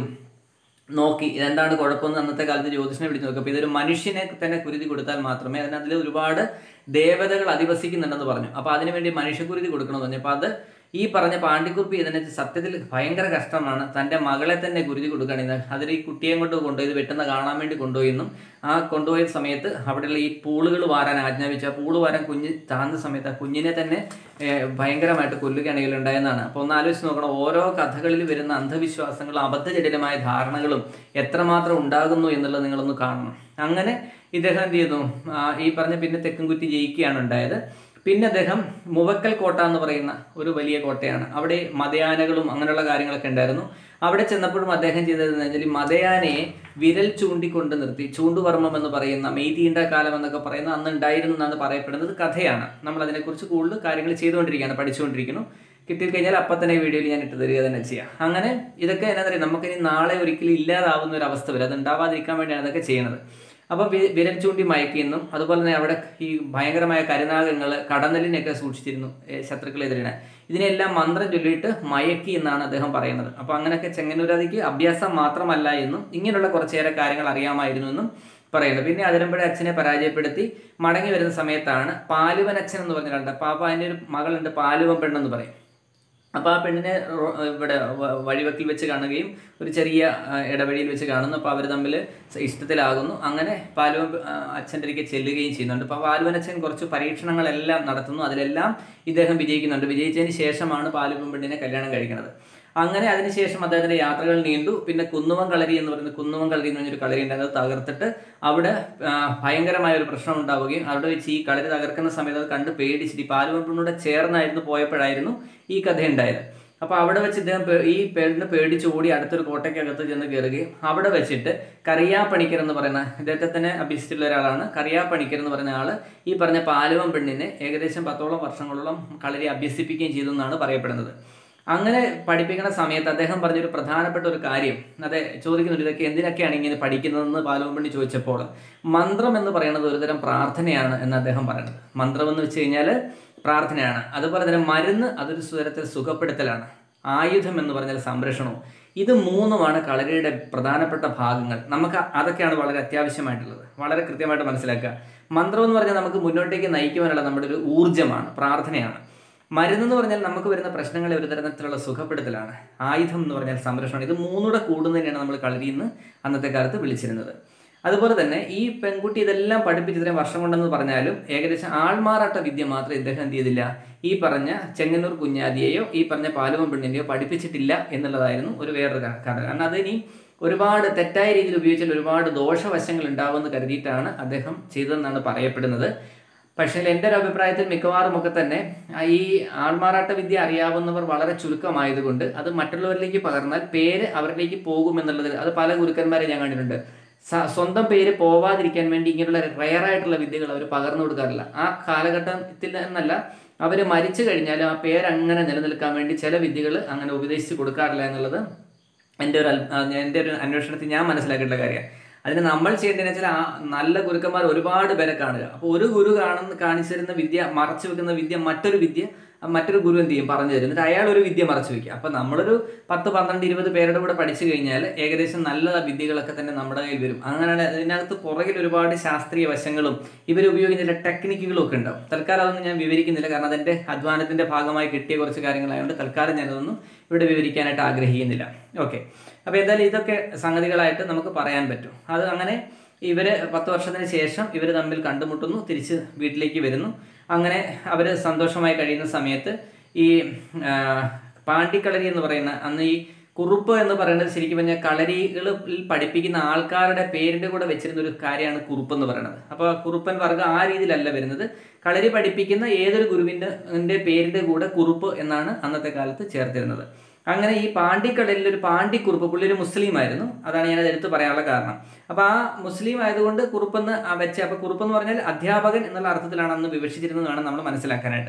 നോക്കി ഇതെന്താണ് കുഴപ്പമെന്ന് അന്നത്തെ കാലത്ത് ജ്യോതിഷനെ വിളിച്ച് നോക്കി അപ്പോൾ ഇതൊരു മനുഷ്യനെ തന്നെ കുരുതി കൊടുത്താൽ മാത്രമേ അതിനതിൽ ഒരുപാട് ദേവതകൾ അധിവസിക്കുന്നുണ്ടെന്ന് പറഞ്ഞു അപ്പോൾ അതിനുവേണ്ടി മനുഷ്യക്കുരുതി കൊടുക്കണമെന്ന് പറഞ്ഞു അപ്പോൾ അത് ഈ പറഞ്ഞ പാണ്ഡിക്കുറിപ്പ് ഇതിനെ സത്യത്തിൽ ഭയങ്കര കഷ്ടമാണ് തൻ്റെ മകളെ തന്നെ കുരുതി കൊടുക്കുകയാണ് അതിൽ ഈ കുട്ടിയെ കൊണ്ട് കൊണ്ടുപോയി ഇത് വെട്ടുന്ന കാണാൻ വേണ്ടി കൊണ്ടുപോയെന്നും ആ കൊണ്ടുപോയ സമയത്ത് അവിടെയുള്ള ഈ പൂളുകൾ വാരാൻ ആജ്ഞാപിച്ചു ആ പൂള് വാരാൻ കുഞ്ഞ് താഴ്ന്ന സമയത്ത് ആ കുഞ്ഞിനെ തന്നെ ഏഹ്, ഭയങ്കരമായിട്ട് കൊല്ലുകയാണ് ഇതിലുണ്ടായെന്നാണ് അപ്പോൾ ഒന്ന് ആലോചിച്ച് നോക്കണം ഓരോ കഥകളിൽ വരുന്ന അന്ധവിശ്വാസങ്ങളും അബദ്ധജടിലമായ ധാരണകളും എത്രമാത്രം ഉണ്ടാകുന്നു എന്നുള്ളത് നിങ്ങളൊന്ന് കാണണം അങ്ങനെ ഇദ്ദേഹം എന്ത് ചെയ്യുന്നു ആ, ഈ പറഞ്ഞ പിന്നെ തെക്കുംകുറ്റി ജയിക്കുകയാണ് ഉണ്ടായത് പിന്നെ അദ്ദേഹം മുവക്കൽ കോട്ട എന്ന് പറയുന്ന ഒരു വലിയ കോട്ടയാണ് അവിടെ മതയാനകളും അങ്ങനെയുള്ള കാര്യങ്ങളൊക്കെ ഉണ്ടായിരുന്നു അവിടെ ചെന്നപ്പോഴും അദ്ദേഹം ചെയ്തതെന്ന് വെച്ചാൽ ഈ മതയാനയെ വിരൽ ചൂണ്ടിക്കൊണ്ട് നിർത്തി ചൂണ്ടുവർമ്മം എന്ന് പറയുന്ന മെയ്തീണ്ട കാലം എന്നൊക്കെ പറയുന്ന അന്ന് ഉണ്ടായിരുന്നു എന്നാണ് പറയപ്പെടുന്നത് കഥയാണ് നമ്മൾ അതിനെക്കുറിച്ച് കൂടുതൽ കാര്യങ്ങൾ ചെയ്തുകൊണ്ടിരിക്കുകയാണ് പഠിച്ചുകൊണ്ടിരിക്കുന്നു കിട്ടിക്കഴിഞ്ഞാൽ അപ്പം തന്നെ വീഡിയോയിൽ ഞാൻ ഇട്ട് തരിക തന്നെ ചെയ്യാം അങ്ങനെ ഇതൊക്കെ എന്നാ പറയുക നമുക്കിനി നാളെ ഒരിക്കലും ഇല്ലാതാവുന്ന ഒരു അവസ്ഥ വരും അത് ഉണ്ടാവാതിരിക്കാൻ വേണ്ടിയാണ് അതൊക്കെ ചെയ്യുന്നത് അപ്പം വി- വിരൽ ചൂണ്ടി മയക്കിയെന്നും അതുപോലെ തന്നെ അവിടെ ഈ ഭയങ്കരമായ കരുനാഗങ്ങൾ കടന്നലിനെയൊക്കെ സൂക്ഷിച്ചിരുന്നു ഏ, ശത്രുക്കളെതിരെ ഇതിനെല്ലാം മന്ത്രം ചൊല്ലിയിട്ട് മയക്കി എന്നാണ് അദ്ദേഹം പറയുന്നത് അപ്പോൾ അങ്ങനെയൊക്കെ ചെങ്ങന്നൂരാതിക്ക് അഭ്യാസം മാത്രമല്ല എന്നും ഇങ്ങനെയുള്ള കുറച്ചേറെ കാര്യങ്ങൾ അറിയാമായിരുന്നു എന്നും പറയുന്നത് പിന്നെ അതിരമ്പഴ അച്ഛനെ പരാജയപ്പെടുത്തി മടങ്ങി വരുന്ന സമയത്താണ് പാലുവൻ അച്ഛൻ എന്ന് പറഞ്ഞ കണ്ട പാപ്പ അതിൻ്റെ ഒരു മകളുണ്ട് പാലുവൻ പെണ്ണെന്ന് പറയും അപ്പോൾ ആ പെണ്ണിനെ റോ- ഇവിടെ വ- വഴിവക്കിൽ വെച്ച് കാണുകയും ഒരു ചെറിയ ആ, ഇടവഴിയിൽ വെച്ച് കാണുന്നു അപ്പോൾ അവർ തമ്മിൽ ഇഷ്ടത്തിലാകുന്നു അങ്ങനെ പാലുവൻ ആ, അച്ഛൻ്റെ അടുക്കെ ചെല്ലുകയും ചെയ്യുന്നുണ്ട് അപ്പോൾ പാലുവൻ അച്ഛൻ കുറച്ച് പരീക്ഷണങ്ങളെല്ലാം നടത്തുന്നു അതിലെല്ലാം ഇദ്ദേഹം വിജയിക്കുന്നുണ്ട് വിജയിച്ചതിന് ശേഷമാണ് പാലുവൻ പെണ്ണിനെ കല്യാണം കഴിക്കുന്നത് അങ്ങനെ അതിനുശേഷം അദ്ദേഹത്തിന്റെ യാത്രകൾ നീണ്ടു പിന്നെ കുന്നുവം കളരി എന്ന് പറയുന്ന കുന്നുവം കളരി എന്ന് പറഞ്ഞൊരു കളരി ഉണ്ട് അത് തകർത്തിട്ട് അവിടെ ആ, ഭയങ്കരമായ ഒരു പ്രശ്നം ഉണ്ടാവുകയും അവിടെ വെച്ച് ഈ കളരി തകർക്കുന്ന സമയത്ത് അത് കണ്ട് പേടിച്ചിട്ട് ഈ പാലുവെപ്പിനോട് ചേർന്നായിരുന്നു പോയപ്പോഴായിരുന്നു ഈ കഥ ഉണ്ടായത് അപ്പോൾ അവിടെ വെച്ച് ഇദ്ദേഹം പേ- ഈ പേടിന് പേടിച്ച് ഓടി അടുത്തൊരു കോട്ടയ്ക്കകത്ത് ചെന്ന് കയറുകയും അവിടെ വെച്ചിട്ട് കറിയാ പണിക്കർ എന്ന് പറയുന്ന ഇദ്ദേഹത്തെ തന്നെ അഭ്യസിച്ചിട്ടുള്ള ഒരാളാണ് കറിയാ പണിക്കർ എന്ന് പറയുന്ന ആള് ഈ പറഞ്ഞ പാലുവം പെണ്ണിനെ ഏകദേശം പത്തോളം വർഷങ്ങളോളം കളരി അഭ്യസിപ്പിക്കുകയും ചെയ്തു എന്നാണ് പറയപ്പെടുന്നത് അങ്ങനെ പഠിപ്പിക്കുന്ന സമയത്ത് അദ്ദേഹം പറഞ്ഞൊരു പ്രധാനപ്പെട്ട ഒരു കാര്യം അതെ ചോദിക്കുന്നുണ്ട് ഇതൊക്കെ എന്തിനൊക്കെയാണ് ഇങ്ങനെ പഠിക്കുന്നതെന്ന് പാലോമ്പണ്ണി ചോദിച്ചപ്പോൾ മന്ത്രം എന്ന് പറയുന്നത് ഒരുതരം പ്രാർത്ഥനയാണ് എന്ന് അദ്ദേഹം പറയുന്നത് മന്ത്രം എന്ന് വെച്ച് കഴിഞ്ഞാൽ പ്രാർത്ഥനയാണ് അതുപോലെ തന്നെ മരുന്ന് അതൊരു സ്വരത്തെ സുഖപ്പെടുത്തലാണ് ആയുധം എന്ന് പറഞ്ഞാൽ സംരക്ഷണവും ഇത് മൂന്നുമാണ് കളരിയുടെ പ്രധാനപ്പെട്ട ഭാഗങ്ങൾ നമുക്ക് അതൊക്കെയാണ് വളരെ അത്യാവശ്യമായിട്ടുള്ളത് വളരെ കൃത്യമായിട്ട് മനസ്സിലാക്കുക മന്ത്രം എന്ന് പറഞ്ഞാൽ നമുക്ക് മുന്നോട്ടേക്ക് നയിക്കുവാനുള്ള നമ്മുടെ ഒരു ഊർജ്ജമാണ് പ്രാർത്ഥനയാണ് മരുന്നെന്ന് പറഞ്ഞാൽ നമുക്ക് വരുന്ന പ്രശ്നങ്ങളെ ഒരു തരത്തിലുള്ള സുഖപ്പെടുത്തലാണ് ആയുധം എന്ന് പറഞ്ഞാൽ സംരക്ഷണം ഇത് മൂന്നൂടെ കൂടുന്നതിനെയാണ് നമ്മൾ കളരിന്ന് അന്നത്തെ കാലത്ത് വിളിച്ചിരുന്നത് അതുപോലെ തന്നെ ഈ പെൺകുട്ടി ഇതെല്ലാം പഠിപ്പിച്ച് ഇത്രയും വർഷം കൊണ്ടെന്ന് പറഞ്ഞാലും ഏകദേശം ആൾമാറാട്ട വിദ്യ മാത്രം ഇദ്ദേഹം എന്ത് ചെയ്തില്ല ഈ പറഞ്ഞ ചെങ്ങന്നൂർ കുഞ്ഞാദിയെയോ ഈ പറഞ്ഞ പാലുവം പെണ്ണിനെയോ പഠിപ്പിച്ചിട്ടില്ല എന്നുള്ളതായിരുന്നു ഒരു വേറൊരു കാ- കാരണം കാരണം അതിനി ഒരുപാട് തെറ്റായ രീതിയിൽ ഉപയോഗിച്ചാൽ ഒരുപാട് ദോഷവശങ്ങൾ ഉണ്ടാവുമെന്ന് കരുതിയിട്ടാണ് അദ്ദേഹം ചെയ്തതെന്നാണ് പറയപ്പെടുന്നത് പക്ഷേ എൻ്റെ ഒരു അഭിപ്രായത്തിൽ മിക്കവാറും ഒക്കെ തന്നെ ആ ഈ ആൾമാറാട്ട വിദ്യ അറിയാവുന്നവർ വളരെ ചുരുക്കമായതുകൊണ്ട് അത് മറ്റുള്ളവരിലേക്ക് പകർന്നാൽ പേര് അവരിലേക്ക് പോകുമെന്നുള്ളത് അത് പല ഗുരുക്കന്മാരെ ഞാൻ കണ്ടിട്ടുണ്ട് സ- സ്വന്തം പേര് പോവാതിരിക്കാൻ വേണ്ടി ഇങ്ങനെയുള്ള റയർ ആയിട്ടുള്ള വിദ്യകൾ അവർ പകർന്നു കൊടുക്കാറില്ല ആ കാലഘട്ടത്തിൽ എന്നല്ല അവർ മരിച്ചു കഴിഞ്ഞാലും ആ പേര് അങ്ങനെ നിലനിൽക്കാൻ വേണ്ടി ചില വിദ്യകൾ അങ്ങനെ ഉപദേശിച്ച് കൊടുക്കാറില്ല എന്നുള്ളത് എൻ്റെ ഒരു അൽ- ആ, എൻ്റെ ഒരു അന്വേഷണത്തിൽ ഞാൻ മനസ്സിലാക്കിയിട്ടുള്ള കാര്യമാണ് അതിന് നമ്മൾ ചെയ്യേണ്ടതെന്ന് വെച്ചാൽ ആ നല്ല ഗുരുക്കന്മാർ ഒരുപാട് പേരെ കാണുക അപ്പോൾ ഒരു ഗുരു കാണുന്ന കാണിച്ചിരുന്ന വിദ്യ മറച്ചു വെക്കുന്ന വിദ്യ മറ്റൊരു വിദ്യ ആ മറ്റൊരു ഗുരു എന്ത് ചെയ്യും പറഞ്ഞു തരും എന്നിട്ട് അയാൾ ഒരു വിദ്യ മറച്ചു വെക്കുക അപ്പോൾ നമ്മളൊരു പത്ത് പന്ത്രണ്ട് ഇരുപത് പേരുടെ കൂടെ പഠിച്ചു കഴിഞ്ഞാൽ ഏകദേശം നല്ല വിദ്യകളൊക്കെ തന്നെ നമ്മുടെ കയ്യിൽ വരും അങ്ങനെയാണ് അതിനകത്ത് പുറകിൽ ഒരുപാട് ശാസ്ത്രീയ വശങ്ങളും ഇവർ ഉപയോഗിക്കുന്ന ടെക്നിക്കുകളും ഒക്കെ ഉണ്ടാവും തൽക്കാലം അതൊന്നും ഞാൻ വിവരിക്കുന്നില്ല കാരണം അതെൻ്റെ അധ്വാനത്തിൻ്റെ ഭാഗമായി കിട്ടിയ കുറച്ച് കാര്യങ്ങളായതുകൊണ്ട് തൽക്കാലം ഞാനതൊന്നും ഇവിടെ വിവരിക്കാനായിട്ട് ആഗ്രഹിക്കുന്നില്ല ഓക്കെ അപ്പോൾ എന്തായാലും ഇതൊക്കെ സംഗതികളായിട്ട് നമുക്ക് പറയാൻ പറ്റും അത് അങ്ങനെ ഇവർ പത്ത് വർഷത്തിന് ശേഷം ഇവർ തമ്മിൽ കണ്ടുമുട്ടുന്നു തിരിച്ച് വീട്ടിലേക്ക് വരുന്നു അങ്ങനെ അവർ സന്തോഷമായി കഴിയുന്ന സമയത്ത് ഈ ആ, പാണ്ടിക്കളരി എന്ന് പറയുന്ന അന്ന് ഈ കുറുപ്പ് എന്ന് പറയുന്നത് ശരിക്കും പറഞ്ഞാൽ കളരികളിൽ പഠിപ്പിക്കുന്ന ആൾക്കാരുടെ പേരിന്റെ കൂടെ വെച്ചിരുന്ന ഒരു കാര്യമാണ് കുറുപ്പ് എന്ന് പറയുന്നത് അപ്പോൾ കുറുപ്പൻ വർഗ്ഗം ആ രീതിയിലല്ല വരുന്നത് കളരി പഠിപ്പിക്കുന്ന ഏതൊരു ഗുരുവിൻ്റെ ന്റെ പേരിന്റെ കൂടെ കുറുപ്പ് എന്നാണ് അന്നത്തെ കാലത്ത് ചേർത്തിരുന്നത് അങ്ങനെ ഈ പാണ്ടിക്കടലിൽ ഒരു പാണ്ടിക്കുറുപ്പ് പുള്ളി ഒരു മുസ്ലിം ആയിരുന്നു അതാണ് ഞാൻ എടുത്ത് പറയാനുള്ള കാരണം അപ്പൊ ആ മുസ്ലിം ആയതുകൊണ്ട് കുറുപ്പെന്ന് ആ വെച്ച് അപ്പൊ കുറുപ്പ് എന്ന് പറഞ്ഞാൽ അധ്യാപകൻ എന്നുള്ള അർത്ഥത്തിലാണ് അന്ന് വിവക്ഷിച്ചിരുന്നത് വേണം നമ്മൾ മനസ്സിലാക്കാനായിട്ട്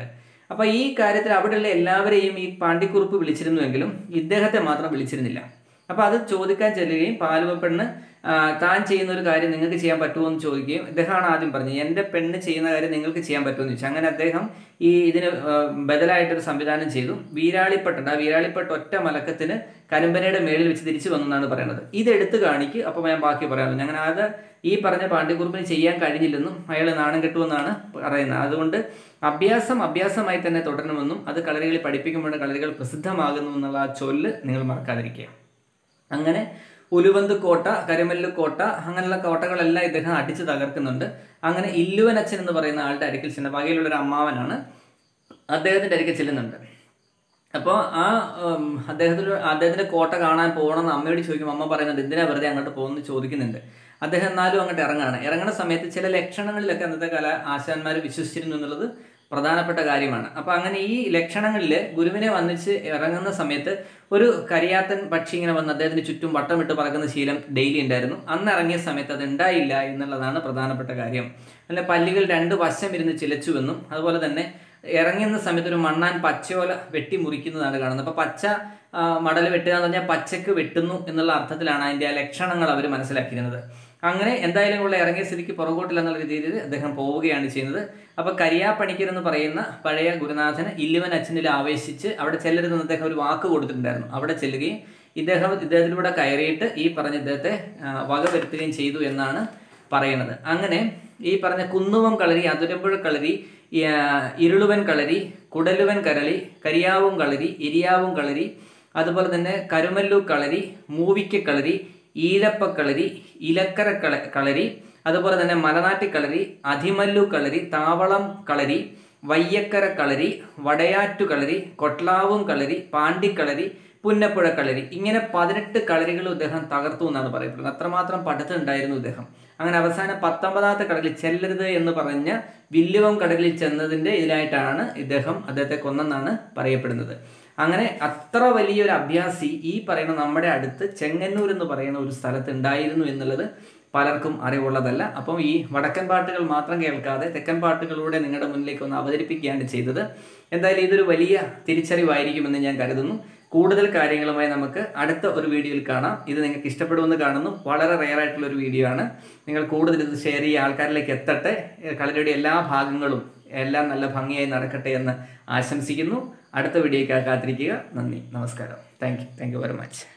അപ്പോൾ ഈ കാര്യത്തിൽ അവിടെയുള്ള എല്ലാവരെയും ഈ പാണ്ടിക്കുറുപ്പ് വിളിച്ചിരുന്നുവെങ്കിലും ഇദ്ദേഹത്തെ മാത്രം വിളിച്ചിരുന്നില്ല അപ്പോൾ അത് ചോദിക്കാൻ ചെല്ലുകയും പാലുവ പെണ്ണ് ആ, താൻ ചെയ്യുന്ന ഒരു കാര്യം നിങ്ങൾക്ക് ചെയ്യാൻ പറ്റുമോ എന്ന് ചോദിക്കുകയും ഇദ്ദേഹമാണ് ആദ്യം പറഞ്ഞത് എൻ്റെ പെണ്ണ് ചെയ്യുന്ന കാര്യം നിങ്ങൾക്ക് ചെയ്യാൻ പറ്റുമോ എന്ന് ചോദിച്ചു അങ്ങനെ അദ്ദേഹം ഈ ഇതിന് ആ, ബദലായിട്ടൊരു സംവിധാനം ചെയ്തു വീരാളിപ്പട്ടുണ്ട് ആ വീരാളിപ്പട്ട് ഒറ്റ മലക്കത്തിന് കരിമ്പനയുടെ മേളിൽ വെച്ച് തിരിച്ചു വന്നു എന്നാണ് പറയുന്നത് ഇത് എടുത്ത് കാണിക്ക് അപ്പോൾ ഞാൻ ബാക്കി പറയാമല്ലോ അങ്ങനെ അത് ഈ പറഞ്ഞ പാണ്ഡ്യക്കുറിപ്പിന് ചെയ്യാൻ കഴിഞ്ഞില്ലെന്നും അയാൾ നാണം കെട്ടുമെന്നാണ് പറയുന്നത് അതുകൊണ്ട് അഭ്യാസം അഭ്യാസമായി തന്നെ തുടരണമെന്നും അത് കളരികളിൽ പഠിപ്പിക്കുമ്പോൾ കളരികൾ പ്രസിദ്ധമാകുന്നു എന്നുള്ള ആ ചൊല്ല് നിങ്ങൾ മറക്കാതിരിക്കുക അങ്ങനെ ഉലുവന്ത് കോട്ട കരിമല്ലു കോട്ട അങ്ങനെയുള്ള കോട്ടകളെല്ലാം ഇദ്ദേഹം അടിച്ചു തകർക്കുന്നുണ്ട് അങ്ങനെ ഇല്ലുവനച്ഛൻ എന്ന് പറയുന്ന ആളുടെ അരികിൽ ചെന്ന വകയിലുള്ള ഒരു അമ്മാവനാണ് അദ്ദേഹത്തിൻ്റെ അരികിൽ ചെല്ലുന്നുണ്ട് അപ്പോൾ ആ ഉം, അദ്ദേഹത്തിന് അദ്ദേഹത്തിന്റെ കോട്ട കാണാൻ പോകണമെന്ന് അമ്മയോട് ചോദിക്കുമ്പോൾ അമ്മ പറയുന്നുണ്ട് എന്തിനാ വെറുതെ അങ്ങോട്ട് പോകുന്നു ചോദിക്കുന്നുണ്ട് അദ്ദേഹം എന്നാലും അങ്ങോട്ട് ഇറങ്ങാണ് ഇറങ്ങുന്ന സമയത്ത് ചില ലക്ഷണങ്ങളിലൊക്കെ അന്നത്തെ കാല ആശാന്മാർ വിശ്വസിച്ചിരുന്നു എന്നുള്ളത് പ്രധാനപ്പെട്ട കാര്യമാണ് അപ്പോൾ അങ്ങനെ ഈ ലക്ഷണങ്ങളിൽ ഗുരുവിനെ വന്നിച്ച് ഇറങ്ങുന്ന സമയത്ത് ഒരു കരിയാത്തൻ പക്ഷി ഇങ്ങനെ വന്ന് അദ്ദേഹത്തിന് ചുറ്റും വട്ടമിട്ട് പറക്കുന്ന ശീലം ഡെയിലി ഉണ്ടായിരുന്നു അന്ന് ഇറങ്ങിയ സമയത്ത് അത് ഉണ്ടായില്ല എന്നുള്ളതാണ് പ്രധാനപ്പെട്ട കാര്യം അല്ലെ പല്ലികൾ രണ്ട് വശം ഇരുന്ന് ചിലച്ചുവെന്നും അതുപോലെ തന്നെ ഇറങ്ങുന്ന സമയത്ത് ഒരു മണ്ണാൻ പച്ചയോല വെട്ടി മുറിക്കുന്നതാണ് കാണുന്നത് അപ്പോൾ പച്ച ആ, മടൽ വെട്ടുക എന്ന് പറഞ്ഞാൽ പച്ചക്ക് വെട്ടുന്നു എന്നുള്ള അർത്ഥത്തിലാണ് അതിൻ്റെ ആ ലക്ഷണങ്ങൾ അവർ മനസ്സിലാക്കിയിരുന്നത് അങ്ങനെ എന്തായാലും ഉള്ള ഇറങ്ങിയ സ്ഥിതിക്ക് പുറകോട്ടില്ല എന്നുള്ള രീതിയിൽ അദ്ദേഹം പോവുകയാണ് ചെയ്യുന്നത് അപ്പോൾ കരിയാപ്പണിക്കർ എന്ന് പറയുന്ന പഴയ ഗുരുനാഥൻ ഇല്ലുവൻ അച്ഛനിൽ ആവേശിച്ച് അവിടെ ചെല്ലരുതെന്ന് അദ്ദേഹം ഒരു വാക്ക് കൊടുത്തിട്ടുണ്ടായിരുന്നു അവിടെ ചെല്ലുകയും ഇദ്ദേഹം ഇദ്ദേഹത്തിലൂടെ കയറിയിട്ട് ഈ പറഞ്ഞ ഇദ്ദേഹത്തെ ആ, വകവരുത്തുകയും ചെയ്തു എന്നാണ് പറയുന്നത് അങ്ങനെ ഈ പറഞ്ഞ കുന്നുവം കളരി അതുരമ്പുഴ കളരി ഈ, ആ, ഇരുളുവൻ കളരി കുടലുവൻ കരളി കരിയാവും കളരി എരിയാവും കളരി അതുപോലെ തന്നെ കരുമല്ലു കളരി മൂവിക്ക കളരി ഈരപ്പ കളരി ഇലക്കര കള കളരി അതുപോലെ തന്നെ മലനാട്ടി കളരി അതിമല്ലു കളരി താവളം കളരി വയ്യക്കര കളരി വടയാറ്റു കളരി കൊട്ലാവും കളരി പാണ്ടിക്കളരി പുന്നപ്പുഴ കളരി ഇങ്ങനെ പതിനെട്ട് കളരികൾ ഇദ്ദേഹം തകർത്തു എന്നാണ് പറയപ്പെടുന്നത് അത്രമാത്രം പഠിത്തം ഉണ്ടായിരുന്നു ഇദ്ദേഹം അങ്ങനെ അവസാനം പത്തൊമ്പതാമത്തെ കടലിൽ ചെല്ലരുത് എന്ന് പറഞ്ഞ വില്ലുവം കടലിൽ ചെന്നതിൻ്റെ ഇതിലായിട്ടാണ് ഇദ്ദേഹം അദ്ദേഹത്തെ കൊന്നെന്നാണ് പറയപ്പെടുന്നത് അങ്ങനെ അത്ര വലിയൊരു അഭ്യാസി ഈ പറയുന്ന നമ്മുടെ അടുത്ത് ചെങ്ങന്നൂർ എന്ന് പറയുന്ന ഒരു സ്ഥലത്ത് ഉണ്ടായിരുന്നു എന്നുള്ളത് പലർക്കും അറിവുള്ളതല്ല അപ്പം ഈ വടക്കൻ പാട്ടുകൾ മാത്രം കേൾക്കാതെ തെക്കൻ പാട്ടുകളിലൂടെ നിങ്ങളുടെ മുന്നിലേക്ക് ഒന്ന് അവതരിപ്പിക്കുകയാണ് ചെയ്തത് എന്തായാലും ഇതൊരു വലിയ തിരിച്ചറിവായിരിക്കുമെന്ന് ഞാൻ കരുതുന്നു കൂടുതൽ കാര്യങ്ങളുമായി നമുക്ക് അടുത്ത ഒരു വീഡിയോയിൽ കാണാം ഇത് നിങ്ങൾക്ക് ഇഷ്ടപ്പെടുമെന്ന് കാണുന്നു വളരെ റെയർ ആയിട്ടുള്ള ഒരു വീഡിയോ ആണ് നിങ്ങൾ കൂടുതൽ ഇത് ഷെയർ ചെയ്യുക ആൾക്കാരിലേക്ക് എത്തട്ടെ കളരിയുടെ എല്ലാ ഭാഗങ്ങളും എല്ലാം നല്ല ഭംഗിയായി നടക്കട്ടെ എന്ന് ആശംസിക്കുന്നു അടുത്ത വീഡിയോയ്ക്ക് കാത്തിരിക്കുക നന്ദി നമസ്കാരം thank you thank you very much